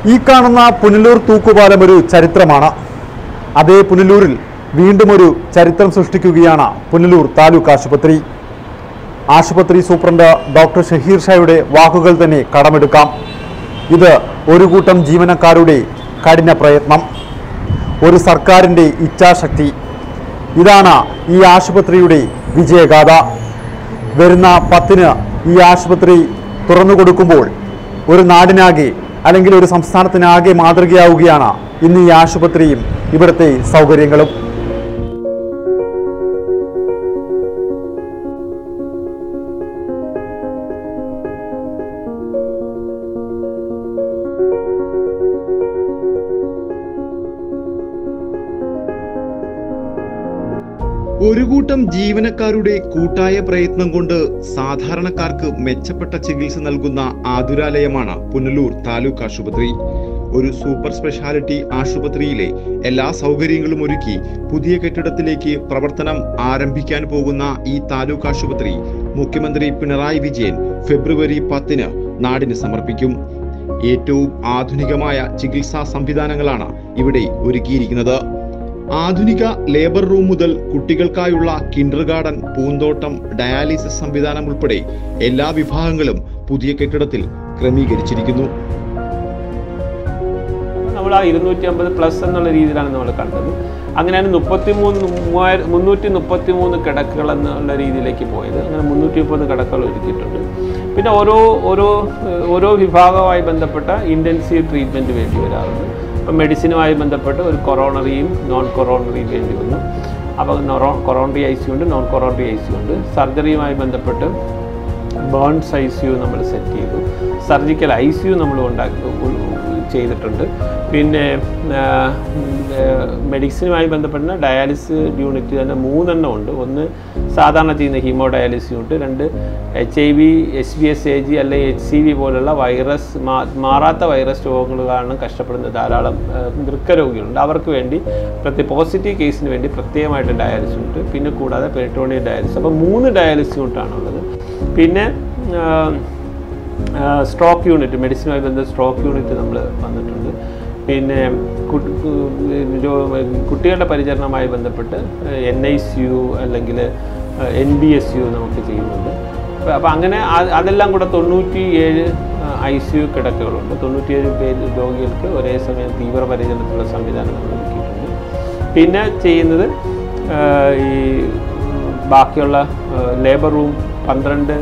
ഈ കാണുന്ന പുനലൂർ തൂക്കുപാലം ഒരു ചരിത്രമാണ് അതേ പുനലൂരിൽ വീണ്ടും ഒരു ചരിത്രം സൃഷ്ടിക്കുകയാണ് പുനലൂർ താലൂക്ക് ആശുപത്രി ആശുപത്രി സൂപ്രണ്ട് ഡോക്ടർ ഷഹീർ ഷായുടെ വാക്കുകൾ തന്നെ കടമെടുക്കാം ഇത് ഒരു കൂട്ടം ജീവനക്കാരുടെ കഠിന പ്രയത്നം ഒരു സർക്കാരിൻ്റെ ഇച്ഛാശക്തി ഇതാണ് ഈ ആശുപത്രിയുടെ വിജയഗാഥ വരുന്ന പത്തിന് ഈ ആശുപത്രി തുറന്നു കൊടുക്കുമ്പോൾ ഒരു നാടിനാകെ അല്ലെങ്കിൽ ഒരു സംസ്ഥാനത്തിനാകെ മാതൃകയാവുകയാണ് ഇന്ന് ഈ ആശുപത്രിയും ഇവിടുത്തെ സൗകര്യങ്ങളും ഒരു കൂട്ടം ജീവനക്കാരുടെ കൂട്ടായ പ്രയത്നം കൊണ്ട് സാധാരണക്കാർക്ക് മെച്ചപ്പെട്ട ചികിത്സ നൽകുന്ന ആതുരാലയമാണ് പുനലൂർ താലൂക്ക് ആശുപത്രി ഒരു സൂപ്പർ സ്പെഷ്യാലിറ്റി ആശുപത്രിയിലെ എല്ലാ സൗകര്യങ്ങളും ഒരുക്കി പുതിയ കെട്ടിടത്തിലേക്ക് പ്രവർത്തനം ആരംഭിക്കാൻ പോകുന്ന ഈ താലൂക്ക് ആശുപത്രി മുഖ്യമന്ത്രി പിണറായി വിജയൻ ഫെബ്രുവരി പത്തിന് നാടിന് സമർപ്പിക്കും ഏറ്റവും ആധുനികമായ ചികിത്സാ സംവിധാനങ്ങളാണ് ഇവിടെ ഒരുക്കിയിരിക്കുന്നത് ആധുനിക ലേബർ റൂം മുതൽ കുട്ടികൾക്കായുള്ള കിൻഡർ ഗാർഡൻ പൂന്തോട്ടം ഡയാലിസിസ് സംവിധാനം ഉൾപ്പെടെ എല്ലാ വിഭാഗങ്ങളും പുതിയ കെട്ടിടത്തിൽ ക്രമീകരിച്ചിരിക്കുന്നു നമ്മൾ ആ ഇരുന്നൂറ്റി അമ്പത് പ്ലസ് എന്നുള്ള രീതിയിലാണ് നമ്മൾ കണ്ടത് അങ്ങനെയാണ് മുപ്പത്തി മൂന്ന് മൂവായിരം മുന്നൂറ്റി മുപ്പത്തി മൂന്ന് കിടക്കുകൾ എന്നുള്ള രീതിയിലേക്ക് പോയത് അങ്ങനെ മുന്നൂറ്റി മുപ്പത് കിടക്കുകൾ ഒരുക്കിയിട്ടുണ്ട് പിന്നെ ഓരോ ഓരോ ഏഹ്, ഓരോ വിഭാഗവുമായി ബന്ധപ്പെട്ട ഇൻറ്റൻസീവ് ട്രീറ്റ്മെൻറ്റ് വേണ്ടി വരാറുണ്ട് ഇപ്പം മെഡിസിനുമായി ബന്ധപ്പെട്ട് ഒരു കൊറോണറിയും നോൺ കൊറോണറിയും വേണ്ടി വന്നു അപ്പോൾ നൊറോ കൊറോണറി ഐ സി ഉണ്ട് നോൺ കൊറോണറി ഐ സി ഉണ്ട് സർജറിയുമായി ബന്ധപ്പെട്ട് ബേൺസ് ഐ സി യു നമ്മൾ സെറ്റ് ചെയ്തു സർജിക്കൽ ഐ സി യു നമ്മൾ ഉണ്ടാക്കി ഉ- ചെയ്തിട്ടുണ്ട് പിന്നെ മെഡിസിനുമായി ബന്ധപ്പെടുന്ന ഡയാലിസിസ് യൂണിറ്റ് തന്നെ മൂന്നെണ്ണം ഉണ്ട് ഒന്ന് സാധാരണ ചെയ്യുന്ന ഹീമോ ഡയാലിസിസ് യൂണിറ്റ് രണ്ട് H I V H B S A G അല്ലെങ്കിൽ എച്ച് സി വി പോലുള്ള വൈറസ് മാ- മാറാത്ത വൈറസ് രോഗങ്ങൾ കാരണം കഷ്ടപ്പെടുന്ന ധാരാളം ആ, വൃക്ക രോഗികളുണ്ട് അവർക്ക് വേണ്ടി പ്രത്യേക പോസിറ്റീവ് കേസിന് വേണ്ടി പ്രത്യേകമായിട്ട് ഡയാലിസിസ് ഉണ്ട് പിന്നെ കൂടാതെ പെരിട്ടോണിയൽ ഡയാലിസിസ് അപ്പോൾ മൂന്ന് ഡയാലിസിസ് യൂണിറ്റാണുള്ളത് പിന്നെ ആ, സ്ട്രോക്ക് യൂണിറ്റ് മെഡിസിനുമായി ബന്ധപ്പെട്ട സ്ട്രോക്ക് യൂണിറ്റ് നമ്മൾ വന്നിട്ടുണ്ട് പിന്നെ കു- കു- രോ- കുട്ടികളുടെ പരിചരണവുമായി ബന്ധപ്പെട്ട് എൻ ഐ സി യു അല്ലെങ്കിൽ എൻ ബി എസ് യു നമുക്ക് ചെയ്യുന്നുണ്ട് അപ്പോൾ അങ്ങനെ അ- അതെല്ലാം കൂടെ തൊണ്ണൂറ്റി ഏഴ് ഐ സി യു കിടക്കകളുണ്ട് തൊണ്ണൂറ്റിയേഴ് പേര് രോഗികൾക്ക് ഒരേ സമയം തീവ്ര പരിചരണത്തിലുള്ള സംവിധാനം നമ്മൾ ഒരുക്കിയിട്ടുണ്ട് പിന്നെ ചെയ്യുന്നത് ആ, ഈ ബാക്കിയുള്ള ആ, റൂം പന്ത്രണ്ട്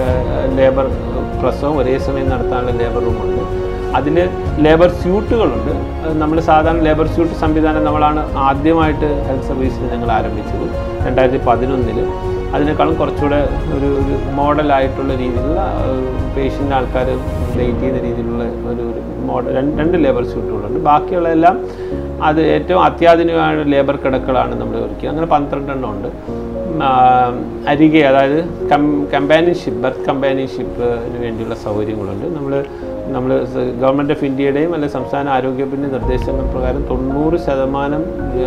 ലേബർ പ്രസവം ഒരേ സമയം നടത്താനുള്ള ലേബർ റൂമുണ്ട് അതിൽ ലേബർ സ്യൂട്ടുകളുണ്ട് നമ്മൾ സാധാരണ ലേബർ സ്യൂട്ട് സംവിധാനം നമ്മളാണ് ആദ്യമായിട്ട് ഹെൽത്ത് സർവീസിൽ ഞങ്ങൾ ആരംഭിച്ചത് രണ്ടായിരത്തി പതിനൊന്നിൽ അതിനേക്കാളും കുറച്ചുകൂടെ ഒരു ഒരു മോഡലായിട്ടുള്ള രീതിയിലുള്ള പേഷ്യൻ്റ് ആൾക്കാർ വെയിറ്റ് ചെയ്യുന്ന രീതിയിലുള്ള ഒരു ഒരു മോഡൽ രണ്ട് രണ്ട് ലേബർ സ്യൂട്ടുകളുണ്ട് ബാക്കിയുള്ള എല്ലാം അത് ഏറ്റവും അത്യാധുനികമായ ലേബർ കിടക്കുകളാണ് നമ്മൾ ഒരുക്കിയത് അങ്ങനെ പന്ത്രണ്ടെണ്ണം ഉണ്ട് ആ, അരികെ അതായത് കം കമ്പാനിയൻഷിപ്പ് ബർത്ത് കമ്പാനിയൻഷിപ്പിന് വേണ്ടിയുള്ള സൗകര്യങ്ങളുണ്ട് നമ്മൾ നമ്മൾ ഗവൺമെൻറ് ഓഫ് ഇന്ത്യയുടെയും അല്ലെങ്കിൽ സംസ്ഥാന ആരോഗ്യ വകുപ്പിൻ്റെ നിർദ്ദേശങ്ങൾ പ്രകാരം തൊണ്ണൂറ് ശതമാനം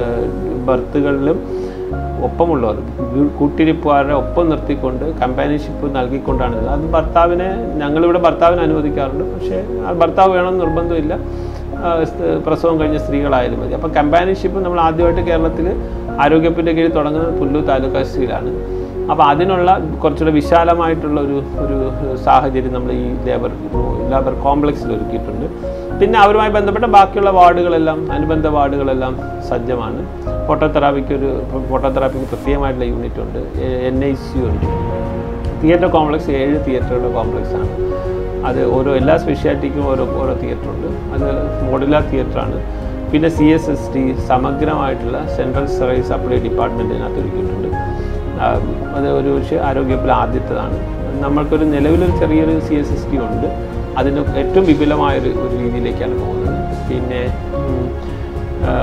ബർത്തുകളിലും ഒപ്പമുള്ളവർ കൂട്ടിരിപ്പുകാരുടെ ഒപ്പം നിർത്തിക്കൊണ്ട് കമ്പാനിയൻഷിപ്പ് നൽകിക്കൊണ്ടാണ് ഇത് അത് ഭർത്താവിനെ ഞങ്ങളിവിടെ ഭർത്താവിനെ അനുവദിക്കാറുണ്ട് പക്ഷേ ആ ഭർത്താവ് വേണമെന്ന് നിർബന്ധമില്ല ആ, സ്ത- പ്രസവം കഴിഞ്ഞ സ്ത്രീകളായാലും മതി അപ്പോൾ കമ്പാനിയൻഷിപ്പ് നമ്മൾ ആദ്യമായിട്ട് കേരളത്തിൽ ആരോഗ്യത്തിൻ്റെ കീഴിൽ തുടങ്ങുന്നത് പുല്ലൂർ താലൂക്ക് ആശുപത്രിയിലാണ് അപ്പോൾ അതിനുള്ള കുറച്ചുകൂടെ വിശാലമായിട്ടുള്ള ഒരു ഒരു സാഹചര്യം നമ്മൾ ഈ ലേബർ ലേബർ കോംപ്ലക്സിൽ ഒരുക്കിയിട്ടുണ്ട് പിന്നെ അവരുമായി ബന്ധപ്പെട്ട ബാക്കിയുള്ള വാർഡുകളെല്ലാം അനുബന്ധ വാർഡുകളെല്ലാം സജ്ജമാണ് ഫോട്ടോതെറാപ്പിക്ക് ഒരു ഫോട്ടോതെറാപ്പിക്ക് പ്രത്യേകമായിട്ടുള്ള യൂണിറ്റ് ഉണ്ട് എൻ ഐ സി യു ഉണ്ട് തിയേറ്റർ കോംപ്ലക്സ് ഏഴ് തിയേറ്ററുകളുടെ കോംപ്ലക്സ് ആണ് അത് ഓരോ എല്ലാ സ്പെഷ്യാലിറ്റിക്കും ഓരോ ഓരോ തിയേറ്റർ ഉണ്ട് അത് മോഡുലാർ തിയേറ്ററാണ് പിന്നെ സി എസ് എസ് ടി സമഗ്രമായിട്ടുള്ള സെൻട്രൽ സർവീസ് സപ്ലൈ ഡിപ്പാർട്ട്മെൻറ്റിനകത്ത് ഒരുക്കിയിട്ടുണ്ട് ആ, അത് ഒരു പക്ഷേ ആരോഗ്യത്തിൽ ആദ്യത്തേതാണ് നമ്മൾക്കൊരു നിലവിലൊരു ചെറിയൊരു സി എസ് എസ് ടി ഉണ്ട് അതിന് ഏറ്റവും വിപുലമായൊരു ഒരു രീതിയിലേക്കാണ് പോകുന്നത് പിന്നെ ഉം, ആ,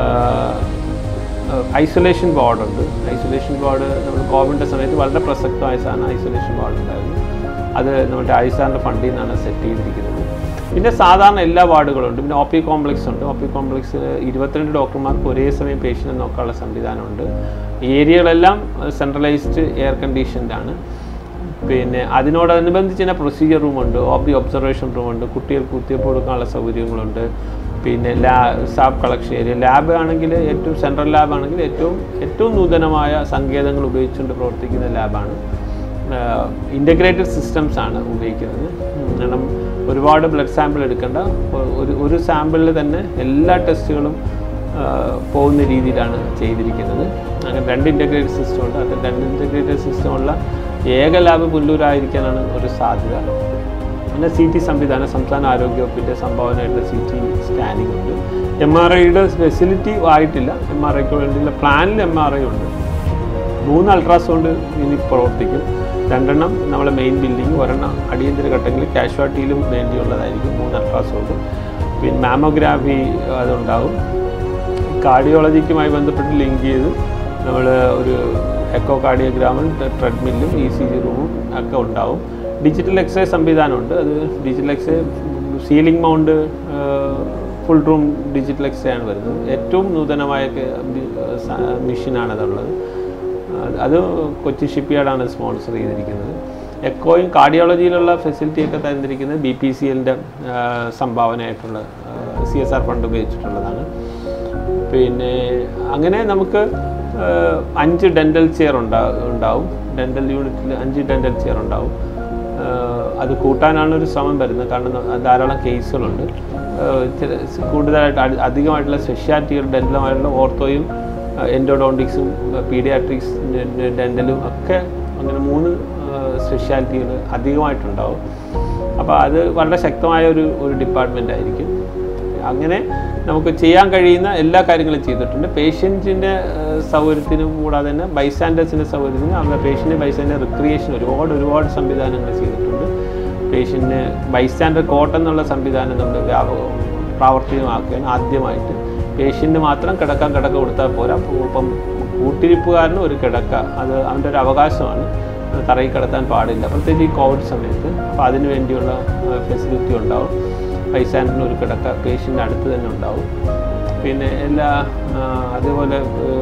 ഐസൊലേഷൻ ബോർഡുണ്ട് ഐസൊലേഷൻ ബോർഡ് നമ്മൾ കോവിഡിൻ്റെ സമയത്ത് വളരെ പ്രസക്തമായ സാധനം ഐസൊലേഷൻ ബോർഡ് ഉണ്ടായിരുന്നു അത് നമ്മുടെ ആയുസാറിൻ്റെ ഫണ്ടിൽ നിന്നാണ് സെറ്റ് ചെയ്തിരിക്കുന്നത് പിന്നെ സാധാരണ എല്ലാ വാർഡുകളും ഉണ്ട് പിന്നെ ഒ പി കോംപ്ലക്സ് ഉണ്ട് ഒ പി കോംപ്ലക്സിൽ ഇരുപത്തിരണ്ട് ഡോക്ടർമാർക്ക് ഒരേ സമയം പേഷ്യനെ നോക്കാനുള്ള സംവിധാനമുണ്ട് ഏരിയകളെല്ലാം സെൻട്രലൈസ്ഡ് എയർ കണ്ടീഷൻഡ് ആണ് പിന്നെ അതിനോടനുബന്ധിച്ച് തന്നെ പ്രൊസീജിയർ റൂമുണ്ട് ഓബി ഒബ്സർവേഷൻ റൂമുണ്ട് കുട്ടികൾക്ക് കുത്തിവയ്പ്പ് കൊടുക്കാനുള്ള സൗകര്യങ്ങളുണ്ട് പിന്നെ ലാ സാബ് കളക്ഷൻ ഏരിയ ലാബ് ആണെങ്കിൽ ഏറ്റവും സെൻട്രൽ ലാബ് ആണെങ്കിൽ ഏറ്റവും ഏറ്റവും നൂതനമായ സങ്കേതങ്ങൾ ഉപയോഗിച്ചുകൊണ്ട് പ്രവർത്തിക്കുന്ന ലാബാണ് ഇൻ്റഗ്രേറ്റഡ് സിസ്റ്റംസ് ആണ് ഉപയോഗിക്കുന്നത് ഉം, കാരണം ഒരുപാട് ബ്ലഡ് സാമ്പിൾ എടുക്കേണ്ട ഒ- ഒരു ഒരു സാമ്പിളിൽ തന്നെ എല്ലാ ടെസ്റ്റുകളും ആ, പോകുന്ന രീതിയിലാണ് ചെയ്തിരിക്കുന്നത് അങ്ങനെ രണ്ട് ഇൻ്റഗ്രേറ്റഡ് സിസ്റ്റം ഉണ്ട് അത് രണ്ട് ഇൻ്റഗ്രേറ്റഡ് സിസ്റ്റം ഉള്ള ഏക ലാബ് പുല്ലൂരായിരിക്കാനാണ് ഒരു സാധ്യത പിന്നെ സി ടി സംവിധാനം സംസ്ഥാന ആരോഗ്യ വകുപ്പിൻ്റെ സംഭാവനയായിട്ട് സി ടി സ്കാനിംഗ് ഉണ്ട് എം ആർ ഐയുടെ ഫെസിലിറ്റി ആയിട്ടില്ല എം ആർ ഐക്ക് വേണ്ടിയുള്ള പ്ലാനിൽ എം ആർ ഐ ഉണ്ട് മൂന്ന് അൾട്രാസൗണ്ട് ഇനി പ്രവർത്തിക്കും രണ്ടെണ്ണം നമ്മളെ മെയിൻ ബിൽഡിംഗ് ഒരെണ്ണം അടിയന്തര ഘട്ടങ്ങളിൽ കാഷ്വാലിറ്റിയിലും വേണ്ടിയുള്ളതായിരിക്കും മൂന്ന് അൾട്രാസൗണ്ട് പിന്നെ മാമോഗ്രാഫി അതുണ്ടാവും കാർഡിയോളജിക്കുമായി ബന്ധപ്പെട്ട് ലിങ്ക് ചെയ്ത് നമ്മൾ ഒരു എക്കോ കാർഡിയോഗ്രാമും ട്രെഡ്മില്ലും ഇ സി ജി റൂമും ഒക്കെ ഉണ്ടാവും ഡിജിറ്റൽ എക്സ്റേ സംവിധാനമുണ്ട് അത് digital x-ray ceiling mount full room digital x-ray ആണ് വരുന്നത് ഏറ്റവും നൂതനമായ മെഷീനാണ് അതുള്ളത് അത് അത് കൊച്ചി ഷിപ്പ്യാർഡാണ് സ്പോൺസർ ചെയ്തിരിക്കുന്നത് എക്കോയും കാർഡിയോളജിയിലുള്ള ഫെസിലിറ്റിയൊക്കെ തന്നിരിക്കുന്നത് ബി പി സി എല്ലിൻ്റെ സംഭാവനയായിട്ടുള്ള സി എസ് ആർ ഫണ്ട് ഉപയോഗിച്ചിട്ടുള്ളതാണ് പിന്നെ അങ്ങനെ നമുക്ക് ആ, അഞ്ച് ഡെൻ്റൽ ചെയർ ഉണ്ടാ ഉണ്ടാവും ഡെൻ്റൽ യൂണിറ്റിൽ അഞ്ച് ഡെൻ്റൽ ചെയർ ഉണ്ടാവും ആ, അത് കൂട്ടാനാണ് ഒരു ശ്രമം വരുന്നത് കാരണം ന- ധാരാളം കേസുകളുണ്ട് ആ, ചില സ് കൂടുതലായിട്ട് അധി- അധികമായിട്ടുള്ള സ്പെഷ്യാലിറ്റികൾ ഡെൻ്റലുമായിട്ടുള്ള ഓർത്തോയും എൻഡോഡോണ്ടിക്സും പീഡിയാട്രിക്സ് ഡെൻ്റലും ഒക്കെ അങ്ങനെ മൂന്ന് സ്പെഷ്യാലിറ്റികൾ അധികമായിട്ടുണ്ടാവും അപ്പോൾ അത് വളരെ ശക്തമായ ഒരു ഒരു ഡിപ്പാർട്ട്മെൻ്റ് ആയിരിക്കും അങ്ങനെ നമുക്ക് ചെയ്യാൻ കഴിയുന്ന എല്ലാ കാര്യങ്ങളും ചെയ്തിട്ടുണ്ട് പേഷ്യൻറ്റിൻ്റെ സൗകര്യത്തിനും കൂടാതെ തന്നെ ബൈസ്റ്റാൻഡേഴ്സിൻ്റെ സൗകര്യത്തിനും അവരുടെ പേഷ്യൻ്റ് ബൈസ്റ്റാൻഡർ റിക്രിയേഷൻ ഒരുപാട് ഒരുപാട് സംവിധാനങ്ങൾ ചെയ്തിട്ടുണ്ട് പേഷ്യൻറ്റിന് ബൈസ്റ്റാൻഡർ കോട്ട് എന്നുള്ള സംവിധാനം നമ്മൾ വ്യാപക പ്രാവർത്തികമാക്കുകയാണ് ആദ്യമായിട്ട് പേഷ്യൻറ്റ് മാത്രം കിടക്കാൻ കിടക്ക കൊടുത്താൽ പോരാ ഇപ്പം കൂട്ടിരിപ്പുകാരന് ഒരു കിടക്ക അത് അവൻ്റെ ഒരു അവകാശമാണ് തറയിൽ കിടത്താൻ പാടില്ല പ്രത്യേകിച്ച് ഈ കോവിഡ് സമയത്ത് അപ്പോൾ അതിന് വേണ്ടിയുള്ള ഫെസിലിറ്റി ഉണ്ടാവും പൈസാൻഡിന് ഒരു കിടക്ക പേഷ്യൻ്റ് അടുത്ത് തന്നെ ഉണ്ടാവും പിന്നെ എല്ലാ ആ, അതേപോലെ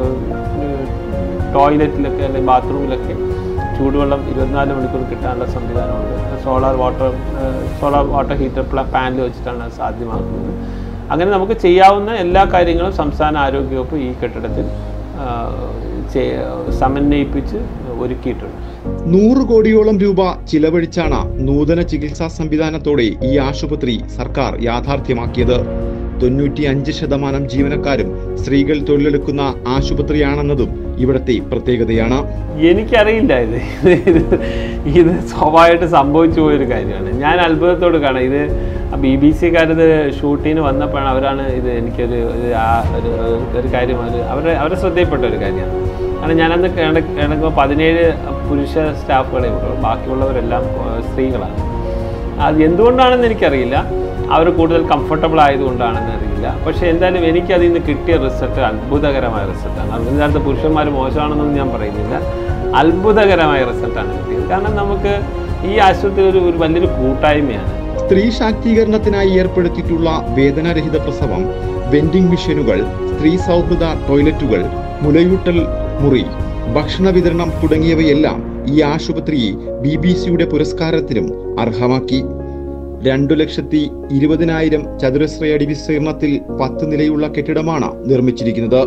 ടോയ്ലറ്റിലൊക്കെ അല്ലെങ്കിൽ ബാത്റൂമിലൊക്കെ ചൂടുവെള്ളം ഇരുപത്തിനാല് മണിക്കൂർ കിട്ടാനുള്ള സംവിധാനമുണ്ട് solar water solar water heater panel വെച്ചിട്ടാണ് അത് സാധ്യമാക്കുന്നത് അങ്ങനെ നമുക്ക് ചെയ്യാവുന്ന എല്ലാ കാര്യങ്ങളും സംസ്ഥാന ആരോഗ്യവകുപ്പ് ഈ കെട്ടിടത്തിൽ ആ, ചെ- സമന്വയിപ്പിച്ച് ഒരുക്കിയിട്ടുണ്ട് നൂറ് കോടിയോളം രൂപ ചിലവഴിച്ചാണ് നൂതന ചികിത്സാ സംവിധാനത്തോടെ ഈ ആശുപത്രി സർക്കാർ യാഥാർത്ഥ്യമാക്കിയത് തൊണ്ണൂറ്റി അഞ്ച് ശതമാനം ജീവനക്കാരും സ്ത്രീകൾ തൊഴിലെടുക്കുന്ന ആശുപത്രിയാണെന്നതും ഇവിടത്തെ പ്രത്യേകതയാണ് എനിക്കറിയില്ല ഇത് ഇത് ഇത് സ്വാഭാവികമായിട്ട് സംഭവിച്ചു പോയൊരു കാര്യമാണ് ഞാൻ അത്ഭുതത്തോട് കാണാം ഇത് ബി ബി സിക്കാരത് ഷൂട്ടിന് വന്നപ്പോഴാണ് അവരാണ് ഇത് എനിക്കൊരു ഒരു ആ- ഒരു ഒരു കാര്യം അത് അവരുടെ അവരുടെ ശ്രദ്ധയിൽപ്പെട്ട ഒരു കാര്യമാണ് കാരണം ഞാനന്ന് കിടക്കുമ്പോൾ പതിനേഴ് പുരുഷ സ്റ്റാഫുകളെ ഉള്ളൂ ബാക്കിയുള്ളവരെല്ലാം ഏഹ്, സ്ത്രീകളാണ് അത് എന്തുകൊണ്ടാണെന്ന് എനിക്കറിയില്ല അവർ കൂടുതൽ കംഫർട്ടബിൾ ആയതുകൊണ്ടാണെന്ന് അറിയില്ല പക്ഷേ എന്തായാലും എനിക്ക് അതിൽ നിന്ന് കിട്ടിയ റിസൾട്ട് അത്ഭുതകരമായ റിസൾട്ടാണ് അതിനകത്ത് പുരുഷന്മാർ മോശമാണെന്നൊന്നും ഞാൻ പറയുന്നില്ല അത്ഭുതകരമായ റിസൾട്ടാണ് കിട്ടിയത് കാരണം നമുക്ക് ഈ ആശുപത്രി ഒരു ഒരു വലിയൊരു കൂട്ടായ്മയാണ് സ്ത്രീ ശാക്തീകരണത്തിനായി ഏർപ്പെടുത്തിയിട്ടുള്ള വേദനാരഹിത പ്രസവം വെൻഡിംഗ് മെഷീനുകൾ സ്ത്രീ സൗഹൃദ ടോയ്ലറ്റുകൾ മുലയൂട്ടൽ മുറി ഭക്ഷണ വിതരണം തുടങ്ങിയവയെല്ലാം ഈ ആശുപത്രിയെ ബി ബി സിയുടെ പുരസ്കാരത്തിനും അർഹമാക്കി രണ്ടു ലക്ഷത്തി ഇരുപതിനായിരം ചതുരശ്രയടി വിസ്തീർണത്തിൽ പത്ത് നിലയുള്ള കെട്ടിടമാണ് നിർമ്മിച്ചിരിക്കുന്നത്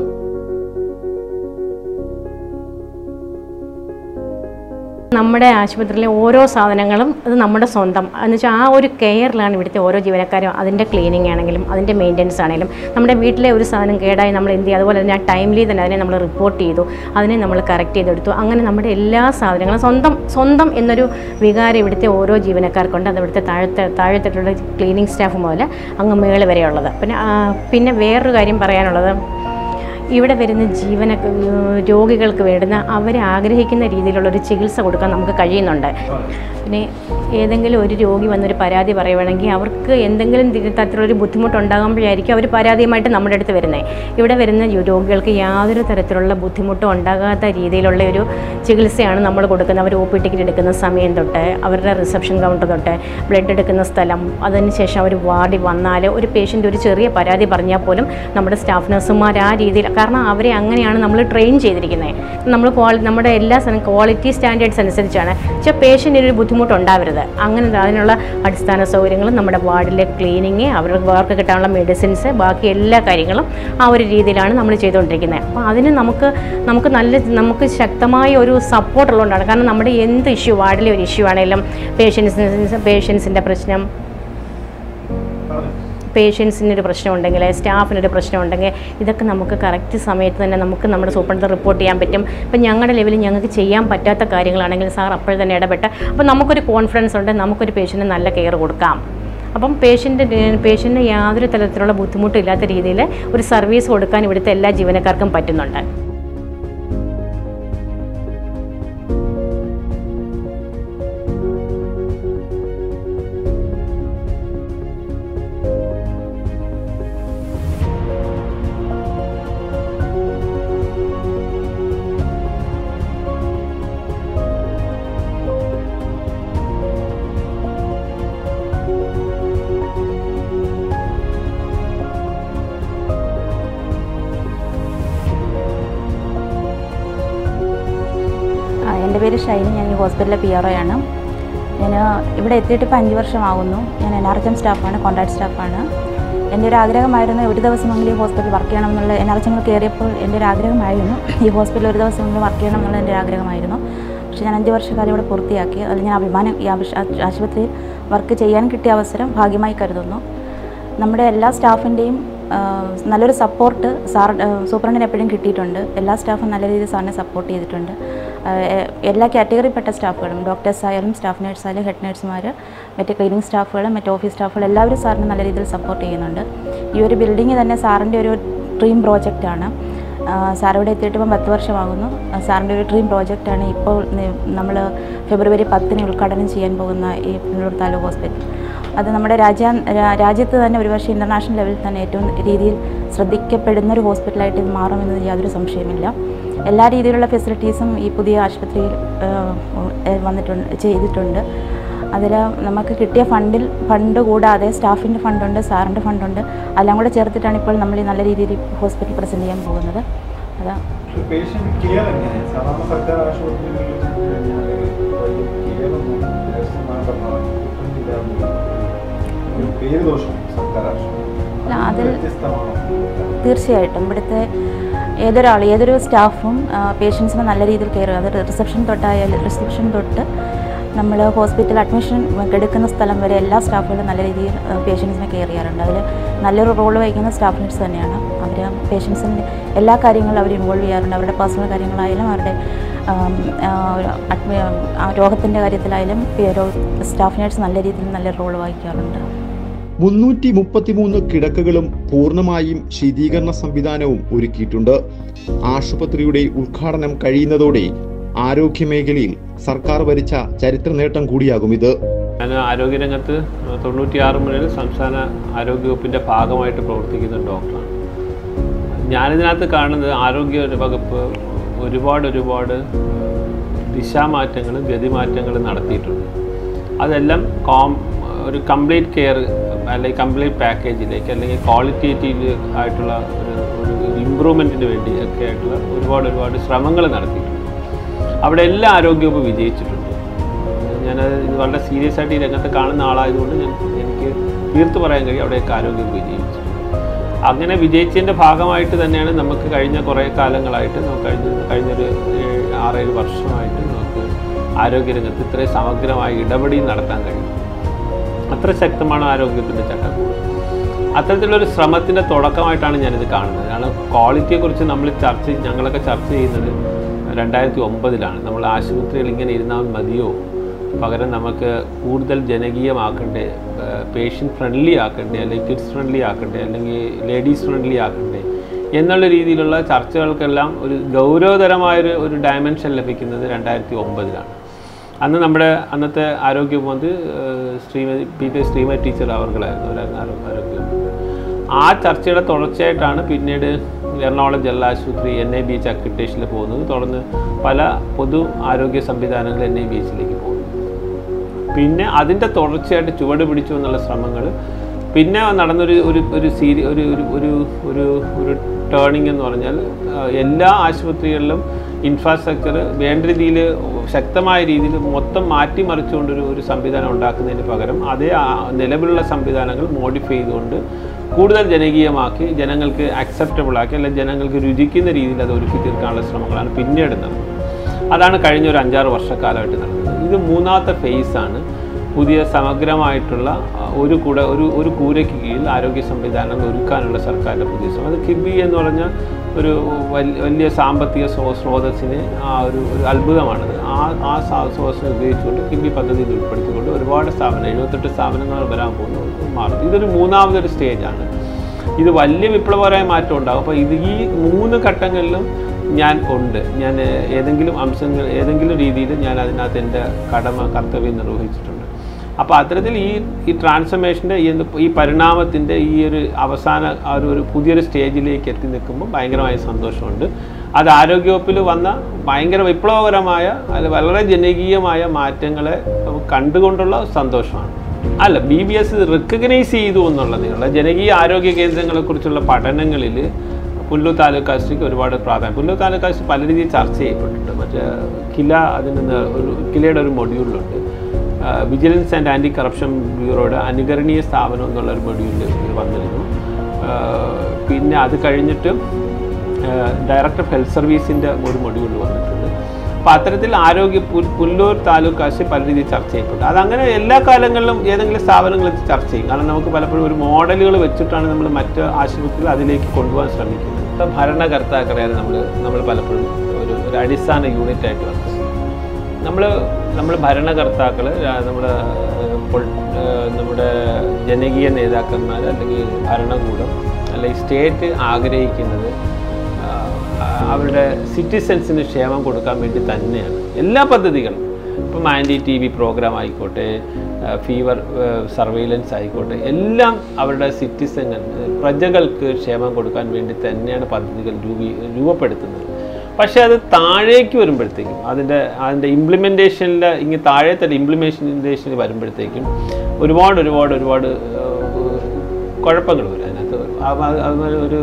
നമ്മുടെ ആശുപത്രിയിലെ ഓരോ സാധനങ്ങളും അത് നമ്മുടെ സ്വന്തം എന്ന് വെച്ചാൽ ആ ഒരു കെയറിലാണ് ഇവിടുത്തെ ഓരോ ജീവനക്കാരും അതിൻ്റെ ക്ലീനിങ് ആണെങ്കിലും അതിൻ്റെ മെയിൻ്റനൻസ് ആണെങ്കിലും നമ്മുടെ വീട്ടിലെ ഒരു സാധനം കേടായി നമ്മൾ എന്ത് ചെയ്യും അതുപോലെ തന്നെ ആ ടൈംലി തന്നെ അതിനെ നമ്മൾ റിപ്പോർട്ട് ചെയ്തു അതിനെ നമ്മൾ കറക്റ്റ് ചെയ്തെടുത്തു അങ്ങനെ നമ്മുടെ എല്ലാ സാധനങ്ങളും സ്വന്തം സ്വന്തം എന്നൊരു വികാരം ഇവിടുത്തെ ഓരോ ജീവനക്കാർക്കുണ്ട് അത് ഇവിടുത്തെ താഴത്തെ താഴെത്തിട്ടുള്ള ക്ലീനിങ് സ്റ്റാഫ് മുതൽ അങ്ങ് മേള് വരെയുള്ളത് പിന്നെ ആ, പിന്നെ വേറൊരു കാര്യം പറയാനുള്ളത് ഇവിടെ വരുന്ന ജീവന രോഗികൾക്ക് വേണ്ടുന്ന അവർ ആഗ്രഹിക്കുന്ന രീതിയിലുള്ള ഒരു ചികിത്സ കൊടുക്കാൻ നമുക്ക് കഴിയുന്നുണ്ട് പിന്നെ ഏതെങ്കിലും ഒരു രോഗി വന്നൊരു പരാതി പറയുവാണെങ്കിൽ അവർക്ക് എന്തെങ്കിലും തി- തരത്തിലൊരു ബുദ്ധിമുട്ടുണ്ടാകുമ്പോഴായിരിക്കും അവർ പരാതിയുമായിട്ട് നമ്മുടെ അടുത്ത് വരുന്നത് ഇവിടെ വരുന്ന യോ- രോഗികൾക്ക് യാതൊരു തരത്തിലുള്ള ബുദ്ധിമുട്ടും ഉണ്ടാകാത്ത രീതിയിലുള്ള ഒരു ചികിത്സയാണ് നമ്മൾ കൊടുക്കുന്നത് അവർ ഒ പി ടിക്കറ്റ് എടുക്കുന്ന സമയം തൊട്ട് അവരുടെ റിസപ്ഷൻ കൗണ്ടർ തൊട്ട് ബ്ലഡ് എടുക്കുന്ന സ്ഥലം അതിനുശേഷം അവർ വാർഡിൽ വന്നാൽ ഒരു പേഷ്യൻ്റ് ഒരു ചെറിയ പരാതി പറഞ്ഞാൽ പോലും നമ്മുടെ സ്റ്റാഫ് നഴ്സുമാർ ആ രീതിയിൽ കാരണം അവരെ അങ്ങനെയാണ് നമ്മൾ ട്രെയിൻ ചെയ്തിരിക്കുന്നത് നമ്മൾ ക്വാളി നമ്മുടെ എല്ലാ സ്ഥലം ക്വാളിറ്റി സ്റ്റാൻഡേർഡ്സ് അനുസരിച്ചാണ് പക്ഷേ പേഷ്യൻറ്റിന് ഒരു ബുദ്ധിമുട്ടുണ്ടാവരുത് അങ്ങനെ അതിനുള്ള അടിസ്ഥാന സൗകര്യങ്ങളും നമ്മുടെ വാർഡിലെ ക്ലീനിങ് അവർക്ക് അവർക്ക് കിട്ടാനുള്ള മെഡിസിൻസ് ബാക്കി എല്ലാ കാര്യങ്ങളും ആ ഒരു രീതിയിലാണ് നമ്മൾ ചെയ്തുകൊണ്ടിരിക്കുന്നത് അപ്പോൾ അതിന് നമുക്ക് നമുക്ക് നല്ല നമുക്ക് ശക്തമായ ഒരു സപ്പോർട്ട് ഉള്ളതുകൊണ്ടാണ് കാരണം നമ്മുടെ എന്ത് ഇഷ്യൂ വാർഡിലെ ഒരു ഇഷ്യൂ ആണെങ്കിലും പേഷ്യൻസിന് പേഷ്യൻസിൻ്റെ പ്രശ്നം പേഷ്യൻസിനൊരു പ്രശ്നമുണ്ടെങ്കിൽ സ്റ്റാഫിനൊരു പ്രശ്നമുണ്ടെങ്കിൽ ഇതൊക്കെ നമുക്ക് കറക്റ്റ് സമയത്ത് തന്നെ നമുക്ക് നമ്മുടെ സൂപ്രണ്ട് റിപ്പോർട്ട് ചെയ്യാൻ പറ്റും ഇപ്പം ഞങ്ങളുടെ ലെവലിൽ ഞങ്ങൾക്ക് ചെയ്യാൻ പറ്റാത്ത കാര്യങ്ങളാണെങ്കിൽ സാർ അപ്പോൾ തന്നെ ഇടപെട്ട് അപ്പോൾ നമുക്കൊരു കോൺഫിഡൻസ് ഉണ്ട് നമുക്കൊരു പേഷ്യൻറ്റിന് നല്ല കെയർ കൊടുക്കാം അപ്പം പേഷ്യൻ്റ് പേഷ്യൻറ്റിന് യാതൊരു തരത്തിലുള്ള ബുദ്ധിമുട്ടും ഇല്ലാത്ത രീതിയിൽ ഒരു സർവീസ് കൊടുക്കാൻ ഇവിടുത്തെ എല്ലാ ജീവനക്കാർക്കും പറ്റുന്നുണ്ട് ആ, എൻ്റെ പേര് ഷൈനി ഞാൻ ഈ ഹോസ്പിറ്റലിലെ പി ആർ ആണ് ഞാൻ ഇവിടെ എത്തിയിട്ട് ഇപ്പോൾ അഞ്ച് വർഷമാകുന്നു ഞാൻ എൻ ആർ എച്ച് എം സ്റ്റാഫാണ് കോൺട്രാക്ട് സ്റ്റാഫാണ് എൻ്റെ ഒരു ആഗ്രഹമായിരുന്നു ഒരു ദിവസമെങ്കിലും ഈ ഹോസ്പിറ്റലിൽ വർക്ക് ചെയ്യണം എന്നുള്ള എൻ ആർ എച്ച് എമ്മിൽ കയറിയപ്പോൾ എൻ്റെ ഒരു ആഗ്രഹമായിരുന്നു ഈ ഹോസ്പിറ്റലിൽ ഒരു ദിവസമെങ്കിലും വർക്ക് ചെയ്യണം എന്നുള്ള എൻ്റെ ഒരു ആഗ്രഹമായിരുന്നു പക്ഷേ ഞാൻ അഞ്ച് വർഷക്കാലം ഇവിടെ പൂർത്തിയാക്കി അതിൽ ഞാൻ അഭിമാനം ഈ ആവശ്യ- ആശുപത്രിയിൽ വർക്ക് ചെയ്യാൻ കിട്ടിയ അവസരം ഭാഗ്യമായി കരുതുന്നു നമ്മുടെ എല്ലാ സ്റ്റാഫിൻ്റെയും നല്ലൊരു സപ്പോർട്ട് സാർ സൂപ്രണ്ടിന് എപ്പോഴും കിട്ടിയിട്ടുണ്ട് എല്ലാ സ്റ്റാഫും നല്ല രീതിയിൽ സാറിനെ സപ്പോർട്ട് ചെയ്തിട്ടുണ്ട് ആ, എ- എല്ലാ കാറ്റഗറിപ്പെട്ട സ്റ്റാഫുകളും ഡോക്ടേഴ്സ് ആയാലും സ്റ്റാഫ് നേഴ്സ് ആയാലും ഹെഡ് നേഴ്സുമാർ മറ്റ് ക്ലീനിങ് സ്റ്റാഫുകൾ മറ്റ് ഓഫീസ് സ്റ്റാഫുകൾ എല്ലാവരും സാറിനെ നല്ല രീതിയിൽ സപ്പോർട്ട് ചെയ്യുന്നുണ്ട് ഈ ഒരു ബിൽഡിംഗ് തന്നെ സാറിൻ്റെ ഒരു ഡ്രീം പ്രോജക്റ്റാണ് സാർ ഇവിടെ എത്തിയിട്ട് ഇപ്പം പത്ത് വർഷമാകുന്നു ആ, സാറിൻ്റെ ഒരു ഡ്രീം പ്രോജക്റ്റാണ് ഇപ്പോൾ നമ്മൾ ഫെബ്രുവരി പത്തിന് ഉദ്ഘാടനം ചെയ്യാൻ പോകുന്ന ഈ പുനലൂർ താലൂക്ക് ഹോസ്പിറ്റൽ അത് നമ്മുടെ രാജ്യ രാ- രാജ്യത്ത് തന്നെ ഒരുപക്ഷെ ഇൻ്റർനാഷണൽ ലെവലിൽ തന്നെ ഏറ്റവും രീതിയിൽ ശ്രദ്ധിക്കപ്പെടുന്ന ഒരു ഹോസ്പിറ്റലായിട്ട് ഇത് മാറുമെന്നതിൽ യാതൊരു സംശയമില്ല എല്ലാ രീതിയിലുള്ള ഫെസിലിറ്റീസും ഈ പുതിയ ആശുപത്രിയിൽ ആ, ഏ, വന്നിട്ടുണ്ട് ചെയ്തിട്ടുണ്ട് അതിൽ നമുക്ക് കിട്ടിയ ഫണ്ടിൽ ഫണ്ട് കൂടാതെ സ്റ്റാഫിൻ്റെ ഫണ്ടുണ്ട് സാറിൻ്റെ ഫണ്ടുണ്ട് എല്ലാം കൂടെ ചേർത്തിട്ടാണ് ഇപ്പോൾ നമ്മൾ ഈ നല്ല രീതിയിൽ ഹോസ്പിറ്റൽ പ്രസൻറ്റ് ചെയ്യാൻ പോകുന്നത് അതാ പേഷ്യന്റ് കെയർ എങ്ങനെയാണ് സാധാരണ സർക്കാർ ആശുപത്രികളിൽ വലിയ കെയറൊന്നും നഴ്സുമാരുടെ കിട്ടുന്നില്ല ഒരു പേര് ദോഷം സർക്കാർ ആശുപത്രി അല്ല, അതിൽ വ്യത്യസ്തമാണോ തീർച്ചയായിട്ടും ഇവിടുത്തെ ഏതൊരാൾ ഏതൊരു സ്റ്റാഫും പേഷ്യൻസിനെ നല്ല രീതിയിൽ കെയർ ചെയ്യും അത് റിസപ്ഷൻ തൊട്ടായാലും റിസപ്ഷൻ തൊട്ട് നമ്മൾ ഹോസ്പിറ്റൽ അഡ്മിഷൻ എടുക്കുന്ന സ്ഥലം വരെ എല്ലാ സ്റ്റാഫുകളും നല്ല രീതിയിൽ പേഷ്യൻസിനെ കെയർ ചെയ്യാറുണ്ട് അതിൽ നല്ലൊരു റോൾ വഹിക്കുന്ന സ്റ്റാഫ് നഴ്സ് തന്നെയാണ് അവർ പേഷ്യൻസിൻ്റെ എല്ലാ കാര്യങ്ങളും അവർ ഇൻവോൾവ് ചെയ്യാറുണ്ട് അവരുടെ പേഴ്സണൽ കാര്യങ്ങളായാലും അവരുടെ ആം, ആ, അഡ്മി ആ രോഗത്തിൻ്റെ കാര്യത്തിലായാലും സ്റ്റാഫ് നഴ്സ് നല്ല രീതിയിൽ നല്ല റോൾ വഹിക്കാറുണ്ട് മുന്നൂറ്റി മുപ്പത്തിമൂന്ന് കിടക്കകളും പൂർണ്ണമായും ശീതീകരണ സംവിധാനവും ഒരുക്കിയിട്ടുണ്ട് ആശുപത്രിയുടെ ഉദ്ഘാടനം കഴിയുന്നതോടെ ആരോഗ്യമേഖലയിൽ സർക്കാർ വരിച്ച ചരിത്ര നേട്ടം കൂടിയാകും ഇത് ഞാൻ ആരോഗ്യരംഗത്ത് തൊണ്ണൂറ്റിയാറ് മുതൽ സംസ്ഥാന ആരോഗ്യവകുപ്പിൻ്റെ ഭാഗമായിട്ട് പ്രവർത്തിക്കുന്ന ഒരു ഡോക്ടറാണ് ഞാനിതിനകത്ത് കാണുന്നത് ആരോഗ്യ വകുപ്പ് ഒരുപാട് ഒരുപാട് ദിശാമാറ്റങ്ങളും ഗതിമാറ്റങ്ങളും നടത്തിയിട്ടുണ്ട് അതെല്ലാം കോം ഒരു കംപ്ലീറ്റ് കെയർ അല്ലെങ്കിൽ കംപ്ലീറ്റ് പാക്കേജിലേക്ക് അല്ലെങ്കിൽ ക്വാളിറ്റേറ്റീവ് ആയിട്ടുള്ള ഒരു ഒരു ഇമ്പ്രൂവ്മെൻറ്റിന് വേണ്ടി ഒക്കെ ആയിട്ടുള്ള ഒരുപാട് ഒരുപാട് ശ്രമങ്ങൾ നടത്തിയിട്ടുണ്ട് അവിടെ എല്ലാ ആരോഗ്യവും വിജയിച്ചിട്ടുണ്ട് ഞാൻ ഇത് വളരെ സീരിയസ് ആയിട്ട് ഈ രംഗത്ത് കാണുന്ന ആളായതുകൊണ്ട് ഞാൻ എനിക്ക് തീർത്ത് പറയാൻ കഴിയും അവിടെയൊക്കെ ആരോഗ്യം വിജയിച്ചിട്ടുണ്ട് അങ്ങനെ വിജയിച്ചതിൻ്റെ ഭാഗമായിട്ട് തന്നെയാണ് നമുക്ക് കഴിഞ്ഞ കുറേ കാലങ്ങളായിട്ട് നമുക്ക് കഴിഞ്ഞ കഴിഞ്ഞൊരു ഏഴ് ആറേഴ് വർഷമായിട്ട് നമുക്ക് ആരോഗ്യരംഗത്ത് ഇത്രയും സമഗ്രമായ ഇടപെടി നടത്താൻ കഴിയും അത്ര ശക്തമാണ് ആരോഗ്യത്തിൻ്റെ ചട്ടക്കൂട് അത്തരത്തിലൊരു ശ്രമത്തിൻ്റെ തുടക്കമായിട്ടാണ് ഞാനിത് കാണുന്നത് കാരണം ക്വാളിറ്റിയെക്കുറിച്ച് നമ്മൾ ചർച്ച ഞങ്ങളൊക്കെ ചർച്ച ചെയ്യുന്നത് രണ്ടായിരത്തി ഒമ്പതിലാണ് നമ്മൾ ആശുപത്രിയിൽ ഇങ്ങനെ ഇരുന്നാൽ മതിയോ പകരം നമുക്ക് കൂടുതൽ ജനകീയമാക്കണ്ടേ പേഷ്യൻ്റ് ഫ്രണ്ട്ലി ആക്കണ്ടേ അല്ലെങ്കിൽ കിഡ്സ് ഫ്രണ്ട്ലി ആക്കണ്ടേ അല്ലെങ്കിൽ ലേഡീസ് ഫ്രണ്ട്ലി ആക്കണ്ടേ എന്നുള്ള രീതിയിലുള്ള ചർച്ചകൾക്കെല്ലാം ഒരു ഗൗരവതരമായൊരു ഒരു ഡയമെൻഷൻ ലഭിക്കുന്നത് രണ്ടായിരത്തി ഒമ്പതിലാണ് അന്ന് നമ്മുടെ അന്നത്തെ ആരോഗ്യമന്ത്രി ഏഹ്, ശ്രീമതി പി കെ ശ്രീമതി ടീച്ചർ അവർകളായിരുന്നു അവരായിരുന്നു ആരോ- ആരോഗ്യമന്ത്രി ആ ചർച്ചയുടെ തുടർച്ചയായിട്ടാണ് പിന്നീട് എറണാകുളം ജില്ലാ ആശുപത്രി എൻ ഐ ബി എച്ച് അക്രിട്ടേഷനിൽ പോകുന്നത് തുടർന്ന് പല പൊതു ആരോഗ്യ സംവിധാനങ്ങൾ എൻ ഐ ബി എച്ചിലേക്ക് പോകുന്നു പിന്നെ അതിൻ്റെ തുടർച്ചയായിട്ട് ചുവട് പിടിച്ചു എന്നുള്ള ശ്രമങ്ങൾ പിന്നെ നടന്നൊരു ഒരു ഒരു സീരി ഒരു ഒരു ഒരു ഒരു ഒരു ടേണിംഗ് എന്ന് പറഞ്ഞാൽ ആ, എല്ലാ ആശുപത്രികളിലും ഇൻഫ്രാസ്ട്രക്ചർ വേണ്ട രീതിയിൽ ശക്തമായ രീതിയിൽ മൊത്തം മാറ്റിമറിച്ചുകൊണ്ടൊരു ഒരു സംവിധാനം ഉണ്ടാക്കുന്നതിന് പകരം അതേ ആ നിലവിലുള്ള സംവിധാനങ്ങൾ മോഡിഫൈ ചെയ്തുകൊണ്ട് കൂടുതൽ ജനകീയമാക്കി ജനങ്ങൾക്ക് അക്സെപ്റ്റബിൾ ആക്കി അല്ലെങ്കിൽ ജനങ്ങൾക്ക് രുചിക്കുന്ന രീതിയിൽ അത് ഒരുക്കി തീർക്കാനുള്ള ശ്രമങ്ങളാണ് പിന്നീട് നടന്നത് അതാണ് കഴിഞ്ഞ ഒരു അഞ്ചാറ് വർഷക്കാലമായിട്ട് നടന്നത് ഇത് മൂന്നാമത്തെ ഫേസാണ് പുതിയ സമഗ്രമായിട്ടുള്ള ആ, ഒരു കൂട ഒരു ഒരു കൂരയ്ക്ക് കീഴിൽ ആരോഗ്യ സംവിധാനങ്ങൾ ഒരുക്കാനുള്ള സർക്കാരിൻ്റെ പുതിയ ശ്രമം അത് കിബി എന്ന് പറഞ്ഞ ഒരു വലിയ വലിയ സാമ്പത്തിക സ്രോ- സ്രോതസ്സിന് ആ ഒരു ഒരു അത്ഭുതമാണത് ആ ആ സാ- സ്രോതസ്സിനെ ഉപയോഗിച്ചുകൊണ്ട് കിബി പദ്ധതിയിൽ ഉൾപ്പെടുത്തിക്കൊണ്ട് ഒരുപാട് സ്ഥാപനം എഴുപത്തെട്ട് സ്ഥാപനങ്ങൾ വരാൻ പോകുന്നു മാറും ഇതൊരു മൂന്നാമതൊരു സ്റ്റേജാണ് ഇത് വലിയ വിപ്ലവകരമായ മാറ്റം ഉണ്ടാകും അപ്പോൾ ഇത് ഈ മൂന്ന് ഘട്ടങ്ങളിലും ഞാൻ ഉണ്ട് ഞാൻ ഏതെങ്കിലും അംശങ്ങൾ ഏതെങ്കിലും രീതിയിൽ ഞാൻ അതിനകത്ത് എൻ്റെ കടമ കർത്തവ്യം നിർവഹിച്ചിട്ടുണ്ട് അപ്പോൾ അത്തരത്തിൽ ഈ ഈ ട്രാൻസ്ഫർമേഷൻ്റെ ഈ എന്ത് ഈ പരിണാമത്തിൻ്റെ ഈ ഒരു അവസാന ആ ഒരു ഒരു പുതിയൊരു സ്റ്റേജിലേക്ക് എത്തി നിൽക്കുമ്പോൾ ഭയങ്കരമായ സന്തോഷമുണ്ട് അത് ആരോഗ്യവകുപ്പിൽ വന്ന ഭയങ്കര വിപ്ലവകരമായ അത് വളരെ ജനകീയമായ മാറ്റങ്ങളെ കണ്ടുകൊണ്ടുള്ള സന്തോഷമാണ് അല്ല ബി ബി എസ് റെക്കഗ്നൈസ് ചെയ്തു എന്നുള്ളതിനുള്ള ജനകീയ ആരോഗ്യ കേന്ദ്രങ്ങളെക്കുറിച്ചുള്ള പഠനങ്ങളിൽ പുല്ലൂർ താലൂക്ക് ആശുപത്രിക്ക് ഒരുപാട് പ്രാധാന്യം പുല്ലൂർ താലൂക്ക് ആശുപത്രി പല രീതിയിൽ ചർച്ച ചെയ്യപ്പെട്ടിട്ടുണ്ട് മറ്റേ കില അതിന് ന- ഒരു കിലയുടെ ഒരു മൊഡ്യൂളിലുണ്ട് വിജിലൻസ് ആൻഡ് ആൻറ്റി കറപ്ഷൻ ബ്യൂറോയുടെ അനുകരണീയ സ്ഥാപനം എന്നുള്ള ഒരു മൊഡ്യൂളിൽ ഇത് വന്നിരുന്നു ആ, പിന്നെ അത് കഴിഞ്ഞിട്ട് ഡയറക്ടർ ഓഫ് ഹെൽത്ത് സർവീസിൻ്റെ ഒരു മൊഡ്യൂളിൽ വന്നിട്ടുണ്ട് അപ്പോൾ അത്തരത്തിൽ ആരോഗ്യ പുൽ- പുല്ലൂർ താലൂക്ക് ആശുപത്രി പല രീതിയിൽ ചർച്ച ചെയ്യപ്പെട്ടു അതങ്ങനെ എല്ലാ കാലങ്ങളിലും ഏതെങ്കിലും സ്ഥാപനങ്ങളിൽ ചർച്ച ചെയ്യും കാരണം നമുക്ക് പലപ്പോഴും ഒരു മോഡലുകൾ വെച്ചിട്ടാണ് നമ്മൾ മറ്റ് ആശുപത്രികൾ അതിലേക്ക് കൊണ്ടുപോകാൻ ശ്രമിക്കുന്നത് ഇപ്പം ഭരണകർത്താക്കളെയാണ് നമ്മൾ നമ്മൾ പലപ്പോഴും ഒരു ഒരു അടിസ്ഥാന യൂണിറ്റായിട്ട് വന്നത് നമ്മൾ നമ്മൾ ഭരണകർത്താക്കൾ നമ്മുടെ നമ്മുടെ ജനകീയ നേതാക്കന്മാർ അല്ലെങ്കിൽ ഭരണകൂടം അല്ലെങ്കിൽ സ്റ്റേറ്റ് ആഗ്രഹിക്കുന്നത് ആ, അവരുടെ സിറ്റിസൻസിന് ക്ഷേമം കൊടുക്കാൻ വേണ്ടി തന്നെയാണ് എല്ലാ പദ്ധതികളും ഇപ്പം ആൻറ്റി ടി വി പ്രോഗ്രാം ആയിക്കോട്ടെ ഫീവർ സർവൈലൻസ് ആയിക്കോട്ടെ എല്ലാം അവരുടെ സിറ്റിസൺ പ്രജകൾക്ക് ക്ഷേമം കൊടുക്കാൻ വേണ്ടി തന്നെയാണ് പദ്ധതികൾ രൂപീ രൂപപ്പെടുത്തുന്നത് പക്ഷേ അത് താഴേക്ക് വരുമ്പോഴത്തേക്കും അതിൻ്റെ അതിൻ്റെ ഇംപ്ലിമെൻറ്റേഷനിൽ ഇങ്ങനെ താഴെ തന്നെ ഇംപ്ലിമെൻറ്റേഷനിൽ വരുമ്പോഴത്തേക്കും ഒരുപാട് ഒരുപാട് ഒരുപാട് ഏഹ്, കുഴപ്പങ്ങൾ വരും അതിനകത്ത് അത് അത് ഒരു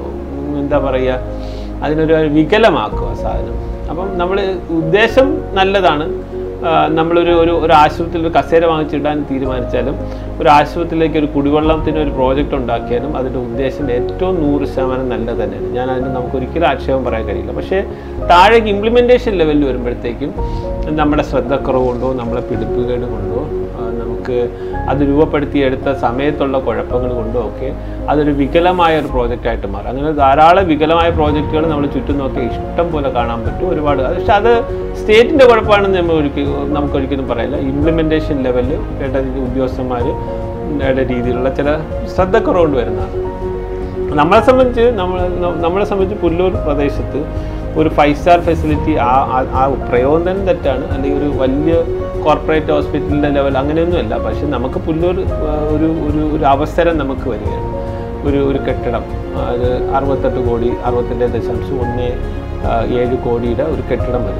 എന്താ പറയുക അതിനൊരു വികലമാക്കുക സാധനം അപ്പം നമ്മൾ ഉദ്ദേശം നല്ലതാണ് ആ, നമ്മളൊരു ഒരു ഒരു ആശുപത്രിയിൽ ഒരു കസേര വാങ്ങിച്ചിടാൻ തീരുമാനിച്ചാലും ഒരു ആശുപത്രിയിലേക്ക് ഒരു കുടിവെള്ളത്തിന് ഒരു പ്രോജക്റ്റ് ഉണ്ടാക്കിയാലും അതിൻ്റെ ഉദ്ദേശം ഏറ്റവും നൂറ് ശതമാനം നല്ലത് തന്നെയാണ് ഞാൻ അതിന് നമുക്ക് ഒരിക്കലും ആക്ഷേപം പറയാൻ കഴിയില്ല പക്ഷേ താഴേക്ക് ഇംപ്ലിമെൻറ്റേഷൻ ലെവലിൽ വരുമ്പോഴത്തേക്കും നമ്മുടെ ശ്രദ്ധക്കുറവ് കൊണ്ടോ നമ്മളെ പിടിപ്പുകേട് കൊണ്ടോ ആ, നമുക്ക് അത് രൂപപ്പെടുത്തിയെടുത്ത സമയത്തുള്ള കുഴപ്പങ്ങൾ കൊണ്ടോ ഒക്കെ അതൊരു വികലമായ ഒരു പ്രോജക്റ്റായിട്ട് മാറും അങ്ങനെ ധാരാളം വികലമായ പ്രോജക്റ്റുകൾ നമ്മൾ ചുറ്റും നോക്കി ഇഷ്ടം പോലെ കാണാൻ പറ്റും ഒരുപാട് അത് പക്ഷെ അത് സ്റ്റേറ്റിൻ്റെ കുഴപ്പമാണെന്ന് നമ്മൾ ഒരിക്കലും നമുക്കൊരിക്കലും പറയില്ല ഇംപ്ലിമെൻറ്റേഷൻ ലെവലിൽ വേണ്ട രീതി ഉദ്യോഗസ്ഥന്മാർ വേണ്ട രീതിയിലുള്ള ചില ശ്രദ്ധക്കുറവ് കൊണ്ട് വരുന്നതാണ് നമ്മളെ സംബന്ധിച്ച് നമ്മൾ നമ്മളെ സംബന്ധിച്ച് പുല്ലൂർ പ്രദേശത്ത് ഒരു ഫൈവ് സ്റ്റാർ ഫെസിലിറ്റി ആ ആ- ആ പ്രയോഗം തന്നെ തെറ്റാണ് അല്ലെങ്കിൽ ഒരു വലിയ കോർപ്പറേറ്റ് ഹോസ്പിറ്റലിൻ്റെ ലെവൽ അങ്ങനെയൊന്നുമല്ല പക്ഷെ നമുക്ക് പുല്ലൂർ ആ, ഒരു ഒരു ഒരു അവസരം നമുക്ക് വരികയാണ് ഒരു ഒരു കെട്ടിടം അത് അറുപത്തെട്ട് കോടി അറുപത്തെട്ട് ദശാംശം ഒന്ന് ആ, ഏഴ് കോടിയുടെ ഒരു കെട്ടിടം വരും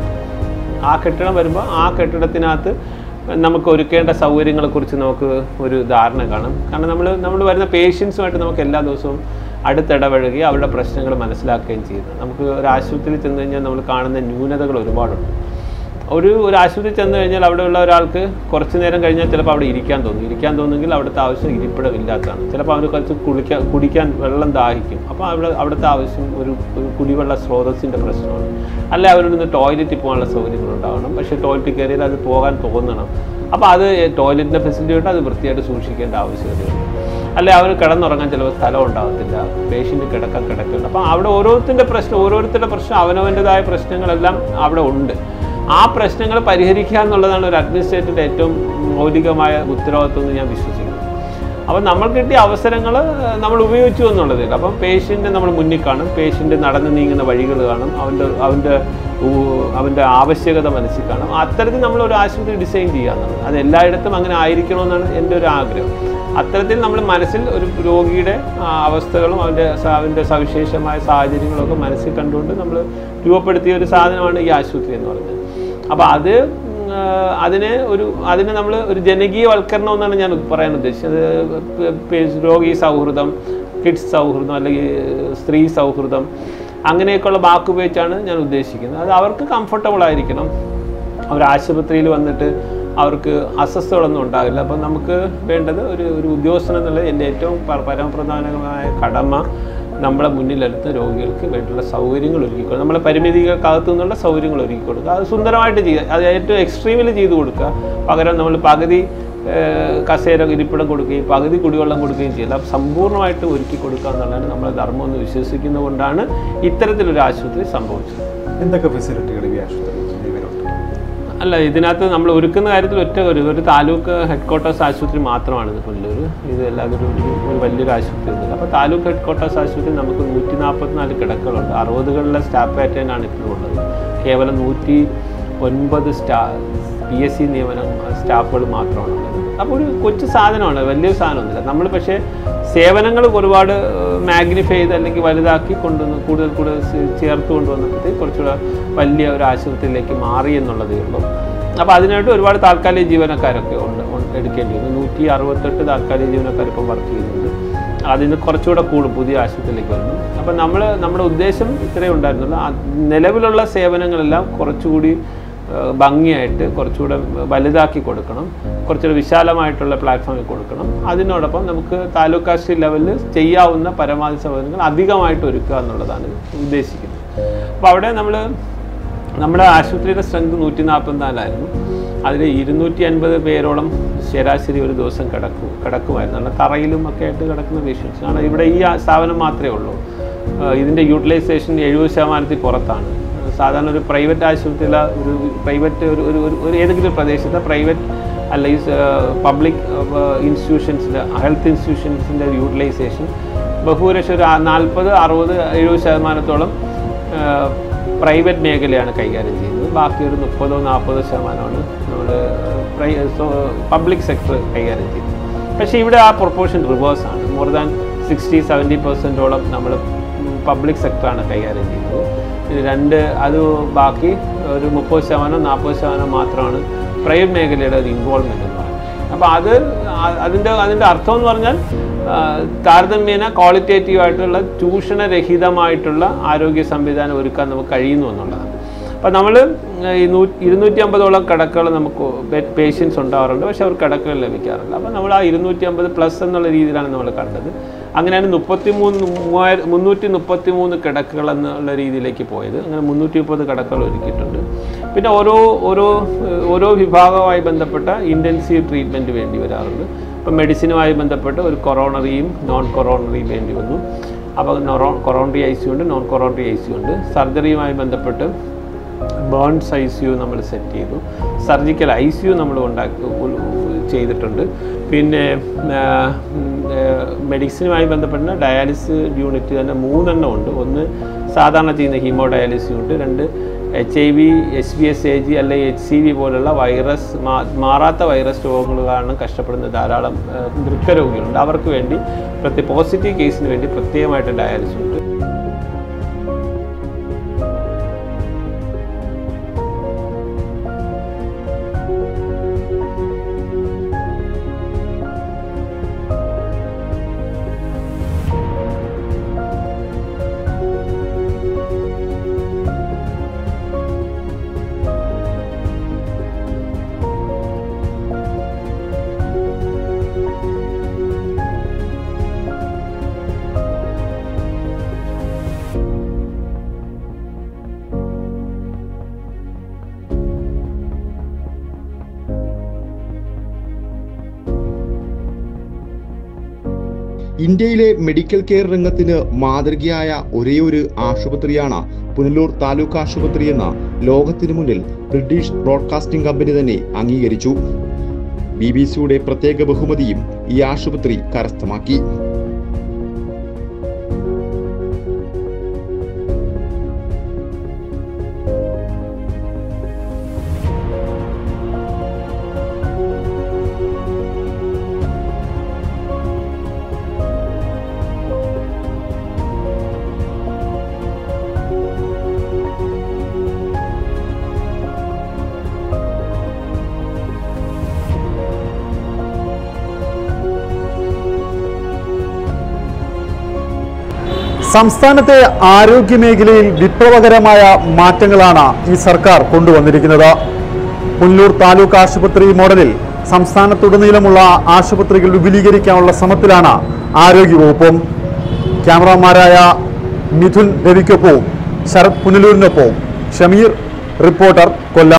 ആ കെട്ടിടം വരുമ്പോൾ ആ കെട്ടിടത്തിനകത്ത് നമുക്ക് ഒരുക്കേണ്ട സൗകര്യങ്ങളെക്കുറിച്ച് നമുക്ക് ഒരു ധാരണ കാണും കാരണം നമ്മൾ നമ്മൾ വരുന്ന പേഷ്യൻസുമായിട്ട് നമുക്ക് എല്ലാ ദിവസവും അടുത്തിടപഴകി അവരുടെ പ്രശ്നങ്ങൾ മനസ്സിലാക്കുകയും ചെയ്യുന്നു നമുക്ക് ഒരു ആശുപത്രിയിൽ ചെന്ന് കഴിഞ്ഞാൽ നമ്മൾ കാണുന്ന ന്യൂനതകൾ ഒരുപാടുണ്ട് ഒരു ഒരു ആശുപത്രി ചെന്ന് കഴിഞ്ഞാൽ അവിടെയുള്ള ഒരാൾക്ക് കുറച്ച് നേരം കഴിഞ്ഞാൽ ചിലപ്പോൾ അവിടെ ഇരിക്കാൻ തോന്നും ഇരിക്കാൻ തോന്നുമെങ്കിൽ അവിടുത്തെ ആവശ്യം ഇരിപ്പിടമില്ലാത്തതാണ് ചിലപ്പോൾ അവന് കുറച്ച് കുളിക്കാൻ കുടിക്കാൻ വെള്ളം ദാഹിക്കും അപ്പോൾ അവിടെ അവിടുത്തെ ആവശ്യം ഒരു ഒരു കുടിവെള്ള സ്രോതസ്സിൻ്റെ പ്രശ്നമാണ് അല്ല അവരുടെ നിന്ന് ടോയ്ലറ്റിൽ പോകാനുള്ള സൗകര്യങ്ങൾ ഉണ്ടാവണം പക്ഷേ ടോയ്ലറ്റിൽ കയറിയാൽ അത് പോകാൻ തോന്നണം അപ്പോൾ അത് ടോയ്ലറ്റിൻ്റെ ഫെസിലിറ്റി ഉണ്ട് അത് വൃത്തിയായിട്ട് സൂക്ഷിക്കേണ്ട ആവശ്യകതയുണ്ട് അല്ലെ അവർ കിടന്നുറങ്ങാൻ ചിലപ്പോൾ സ്ഥലം ഉണ്ടാകത്തില്ല പേഷ്യൻ്റ് കിടക്കാൻ കിടക്കുന്നുണ്ട് അപ്പം അവിടെ ഓരോരുത്തരുടെ പ്രശ്നം ഓരോരുത്തരുടെ പ്രശ്നം അവനവൻ്റെതായ പ്രശ്നങ്ങളെല്ലാം അവിടെ ഉണ്ട് ആ പ്രശ്നങ്ങൾ പരിഹരിക്കുക എന്നുള്ളതാണ് ഒരു അഡ്മിനിസ്ട്രേറ്ററിൻ്റെ ഏറ്റവും മൗലികമായ ഉത്തരവാദിത്വം എന്ന് ഞാൻ വിശ്വസിക്കുന്നു അപ്പം നമ്മൾ കിട്ടിയ അവസരങ്ങൾ നമ്മൾ ഉപയോഗിച്ചു എന്നുള്ളതേ ഉള്ളൂ അപ്പം പേഷ്യൻ്റ് നമ്മൾ മുന്നിൽ കാണും പേഷ്യൻ്റ് നടന്നു നീങ്ങുന്ന വഴികൾ കാണും അവൻ്റെ അവൻ്റെ ഊ- അവൻ്റെ ആവശ്യകത മനസ്സിൽ കാണും അത്തരത്തിൽ നമ്മൾ ഒരു ആശുപത്രി ഡിസൈൻ ചെയ്യുക എന്നുള്ളത് അത് എല്ലായിടത്തും അങ്ങനെ ആയിരിക്കണമെന്നാണ് എൻ്റെ ഒരു ആഗ്രഹം അത്തരത്തിൽ നമ്മൾ മനസ്സിൽ ഒരു രോഗിയുടെ ആ, അവസ്ഥകളും അവൻ്റെ സ- അവൻ്റെ സവിശേഷമായ സാഹചര്യങ്ങളൊക്കെ മനസ്സിൽ കണ്ടുകൊണ്ട് നമ്മൾ രൂപപ്പെടുത്തിയ ഒരു സാധനമാണ് ഈ ആശുപത്രി എന്ന് പറയുന്നത് അപ്പോൾ അത് ഉം, ആ, അതിനെ ഒരു അതിനെ നമ്മൾ ഒരു ജനകീയവൽക്കരണം എന്നാണ് ഞാൻ പറയാൻ ഉദ്ദേശിച്ചത് പ- പ- രോഗി സൗഹൃദം കിഡ്സ് സൗഹൃദം അല്ലെങ്കിൽ സ്ത്രീ സൗഹൃദം അങ്ങനെയൊക്കെയുള്ള വാക്ക് ഉപയോഗിച്ചാണ് ഞാൻ ഉദ്ദേശിക്കുന്നത് അത് അവർക്ക് കംഫർട്ടബിൾ ആയിരിക്കണം അവർ ആശുപത്രിയിൽ വന്നിട്ട് അവർക്ക് അസ്വസ്ഥകളൊന്നും ഉണ്ടാകില്ല അപ്പം നമുക്ക് വേണ്ടത് ഒരു ഒരു ഉദ്യോഗസ്ഥൻ എന്നുള്ള എൻ്റെ ഏറ്റവും പ- പരമപ്രധാനമായ കടമ നമ്മുടെ മുന്നിലെടുത്ത് രോഗികൾക്ക് വേണ്ടിയുള്ള സൗകര്യങ്ങൾ ഒരുക്കി കൊടുക്കുക നമ്മളെ പരിമിതികൾക്കകത്തു നിന്നുള്ള സൗകര്യങ്ങൾ ഒരുക്കി കൊടുക്കുക അത് സുന്ദരമായിട്ട് ചെയ്യുക അത് ഏറ്റവും എക്സ്ട്രീമിൽ ചെയ്തു കൊടുക്കുക പകരം നമ്മൾ പകുതി ഏഹ്, കസേര ഇരിപ്പിടം കൊടുക്കുകയും പകുതി കുടിവെള്ളം കൊടുക്കുകയും ചെയ്യില്ല അപ്പം സമ്പൂർണ്ണമായിട്ട് ഒരുക്കി കൊടുക്കുക എന്നുള്ളതാണ് നമ്മുടെ ധർമ്മം എന്ന് വിശ്വസിക്കുന്നതുകൊണ്ടാണ് ഇത്തരത്തിലൊരു ആശുപത്രി സംഭവിച്ചത് എന്തൊക്കെ ഫെസിലിറ്റികൾ ഈ ആശുപത്രിയിൽ നിലവിലുണ്ട് അല്ല ഇതിനകത്ത് നമ്മൾ ഒരുക്കുന്ന കാര്യത്തിൽ ഒറ്റ ഒരു ഒരു താലൂക്ക് ഹെഡ് ക്വാർട്ടേഴ്സ് ആശുപത്രി മാത്രമാണ് ഇത് പുല്ലൂർ ഇത് അല്ലാതെ ഒരു ഒരു- ഒരു വലിയൊരു ആശുപത്രി ഒന്നുമില്ല അപ്പോൾ താലൂക്ക് ഹെഡ് ക്വാർട്ടേഴ്സ് ആശുപത്രി നമുക്ക് നൂറ്റി നാൽപ്പത്തിനാല് കിടക്കകളുണ്ട് അറുപതുകളിലെ സ്റ്റാഫ് പാറ്റേൺ ആണ് ഇപ്പോഴും ഉള്ളത് കേവലം നൂറ്റി ഒൻപത് സ്റ്റാ പി എസ് സി നിയമനം സ്റ്റാഫുകൾ മാത്രമാണ് ഉള്ളത് അപ്പോൾ ഒരു കൊച്ചു സാധനമാണ് വലിയൊരു സാധനമൊന്നുമില്ല നമ്മൾ പക്ഷേ സേവനങ്ങൾ ഒരുപാട് മാഗ്നിഫൈ ചെയ്ത് അല്ലെങ്കിൽ വലുതാക്കി കൊണ്ടുവന്ന് കൂടുതൽ കൂടുതൽ ചേ- ചേർത്ത് കൊണ്ടുവന്നപ്പോഴത്തേക്ക് കുറച്ചുകൂടെ വലിയ ഒരു ആശുപത്രിയിലേക്ക് മാറി എന്നുള്ളതേ ഉള്ളൂ അപ്പോൾ അതിനായിട്ട് ഒരുപാട് താൽക്കാലിക ജീവനക്കാരൊക്കെ ഉണ്ട് ഉണ്ട് എടുക്കേണ്ടി വന്നു നൂറ്റി അറുപത്തെട്ട് താൽക്കാലിക ജീവനക്കാർ ഇപ്പോൾ വർക്ക് ചെയ്യുന്നുണ്ട് അതിന് കുറച്ചുകൂടെ കൂടും പുതിയ ആശുപത്രിയിലേക്ക് വരുന്നു അപ്പം നമ്മൾ നമ്മുടെ ഉദ്ദേശം ഇത്രയേ ഉണ്ടായിരുന്നുള്ളൂ ആ നിലവിലുള്ള സേവനങ്ങളെല്ലാം കുറച്ചുകൂടി ഏഹ് ഭംഗിയായിട്ട് കുറച്ചുകൂടെ വലുതാക്കി കൊടുക്കണം കുറച്ചുകൂടെ വിശാലമായിട്ടുള്ള പ്ലാറ്റ്ഫോമിൽ കൊടുക്കണം അതിനോടൊപ്പം നമുക്ക് താലൂക്ക് ആശുപത്രി ലെവലിൽ ചെയ്യാവുന്ന പരമാവധി സൗകര്യങ്ങൾ അധികമായിട്ട് ഒരുക്കുക എന്നുള്ളതാണ് ഉദ്ദേശിക്കുന്നത് അപ്പോൾ അവിടെ നമ്മൾ നമ്മുടെ ആശുപത്രിയുടെ സ്ട്രെങ്ത് നൂറ്റി നാൽപ്പത്തിനാലായിരുന്നു അതിൽ ഇരുന്നൂറ്റി അൻപത് പേരോളം ശരാശരി ഒരു ദിവസം കിടക്കും കിടക്കുമായിരുന്നു കാരണം തറയിലും ഒക്കെ ആയിട്ട് കിടക്കുന്ന പേഷ്യൻസ് കാരണം ഇവിടെ ഈ ആ സ്ഥാപനം മാത്രമേ ഉള്ളൂ ഏഹ് ഇതിൻ്റെ യൂട്ടിലൈസേഷൻ എഴുപത് ശതമാനത്തിൽ പുറത്താണ് സാധാരണ ഒരു പ്രൈവറ്റ് ആശുപത്രിയിലെ ഒരു പ്രൈവറ്റ് ഒരു ഒരു ഒരു- ഒരു ഏതെങ്കിലും ഒരു പ്രദേശത്തെ പ്രൈവറ്റ് അല്ലെങ്കിൽ പബ്ലിക് ഇൻസ്റ്റിറ്റ്യൂഷൻസിൻ്റെ ഹെൽത്ത് ഇൻസ്റ്റിറ്റ്യൂഷൻസിൻ്റെ യൂട്ടിലൈസേഷൻ ബഹുഭൂരിപക്ഷം ഒരു നാൽപ്പത് അറുപത് എഴുപത് ശതമാനത്തോളം പ്രൈവറ്റ് മേഖലയാണ് കൈകാര്യം ചെയ്യുന്നത് ബാക്കി ഒരു മുപ്പതോ നാൽപ്പതോ ശതമാനമാണ് നമ്മൾ പബ്ലിക് സെക്ടർ കൈകാര്യം ചെയ്യുന്നത് പക്ഷേ ഇവിടെ ആ പ്രൊപ്പോർഷൻ റിവേഴ്സ് ആണ് മോർ ദാൻ സിക്സ്റ്റി സെവൻറ്റി പെർസെൻറ്റോളം നമ്മൾ പബ്ലിക് സെക്ടറാണ് കൈകാര്യം ചെയ്യുന്നത് ഇത് രണ്ട് അത് ബാക്കി ഒരു മുപ്പത് ശതമാനം നാൽപ്പത് ശതമാനം മാത്രമാണ് പ്രൈവറ്റ് മേഖലയുടെ ഒരു ഇൻവോൾവ്മെൻ്റ് എന്ന് പറയുന്നത് അപ്പോൾ അത് ആ- അതിൻ്റെ അതിൻ്റെ അർത്ഥം എന്ന് പറഞ്ഞാൽ ആ, താരതമ്യേന ക്വാളിറ്റേറ്റീവ് ആയിട്ടുള്ള ചൂഷണരഹിതമായിട്ടുള്ള ആരോഗ്യ സംവിധാനം ഒരുക്കാൻ നമുക്ക് കഴിയുന്നു എന്നുള്ളതാണ് അപ്പോൾ നമ്മൾ ഈ നൂ ഇരുന്നൂറ്റി അമ്പതോളം കിടക്കുകൾ നമുക്ക് പേഷ്യൻസ് ഉണ്ടാവാറുണ്ട് പക്ഷെ അവർ കിടക്കുകൾ ലഭിക്കാറില്ല അപ്പോൾ നമ്മൾ ആ ഇരുന്നൂറ്റി അമ്പത് പ്ലസ് എന്നുള്ള രീതിയിലാണ് നമ്മൾ കണ്ടത് അങ്ങനെയാണ് മുപ്പത്തി മൂന്ന് മൂവായിരം മുന്നൂറ്റി മുപ്പത്തി മൂന്ന് കിടക്കുകൾ എന്നുള്ള രീതിയിലേക്ക് പോയത് അങ്ങനെ മുന്നൂറ്റി മുപ്പത് കിടക്കുകൾ ഒരുക്കിയിട്ടുണ്ട് പിന്നെ ഓരോ ഓരോ ഏഹ്, ഓരോ വിഭാഗവുമായി ബന്ധപ്പെട്ട ഇൻറ്റൻസീവ് ട്രീറ്റ്മെൻറ്റ് വേണ്ടി വരാറുണ്ട് ഇപ്പം മെഡിസിനുമായി ബന്ധപ്പെട്ട് ഒരു കൊറോണറിയും നോൺ കൊറോണറിയും വേണ്ടി വന്നു അപ്പോൾ നൊറോ കൊറോണറി ഐ സി ഉണ്ട് നോൺ കൊറോണറി ഐ സി ഉണ്ട് സർജറിയുമായി ബന്ധപ്പെട്ട് ബേൺസ് ഐ സി യു നമ്മൾ സെറ്റ് ചെയ്തു സർജിക്കൽ ഐ സി യു നമ്മൾ ഉണ്ടാക്കി ഉ- ചെയ്തിട്ടുണ്ട് പിന്നെ മെഡിസിനുമായി ബന്ധപ്പെട്ട ഡയാലിസിസ് യൂണിറ്റ് തന്നെ മൂന്നെണ്ണം ഉണ്ട് ഒന്ന് സാധാരണ ചെയ്യുന്ന ഹീമോ ഡയാലിസിസ് യൂണിറ്റ് രണ്ട് H I V H B S A G അല്ലെങ്കിൽ എച്ച് സി വി പോലുള്ള വൈറസ് മാ- മാറാത്ത വൈറസ് രോഗങ്ങൾ കാരണം കഷ്ടപ്പെടുന്ന ധാരാളം ഏഹ്, വൃക്ക രോഗികളുണ്ട് അവർക്ക് വേണ്ടി പ്രത്യേക പോസിറ്റീവ് കേസിന് വേണ്ടി പ്രത്യേകമായിട്ട് ഡയാലിസിസ് ഉണ്ട് ഇന്ത്യയിലെ മെഡിക്കൽ കെയർ രംഗത്തിന് മാതൃകയായ ഒരേയൊരു ആശുപത്രിയാണ് പുനലൂർ താലൂക്ക് ആശുപത്രി എന്ന ലോകത്തിനു മുന്നിൽ ബ്രിട്ടീഷ് ബ്രോഡ്കാസ്റ്റിംഗ് കമ്പനി തന്നെ അംഗീകരിച്ചു ബി ബി സിയുടെ പ്രത്യേക ബഹുമതിയും ഈ ആശുപത്രി കരസ്ഥമാക്കി സംസ്ഥാനത്തെ ആരോഗ്യ മേഖലയിൽ വിപ്ലവകരമായ മാറ്റങ്ങളാണ് ഈ സർക്കാർ കൊണ്ടുവന്നിരിക്കുന്നത് പുല്ലൂർ താലൂക്ക് ആശുപത്രി മോഡലിൽ സംസ്ഥാനത്തുടനീളമുള്ള ആശുപത്രികൾ വിപുലീകരിക്കാനുള്ള ശ്രമത്തിലാണ് ആരോഗ്യവകുപ്പും ക്യാമറമാരായ മിഥുൻ രവിക്കൊപ്പവും ശരത് പുനലൂരിനൊപ്പവും ഷമീർ റിപ്പോർട്ടർ കൊല്ലം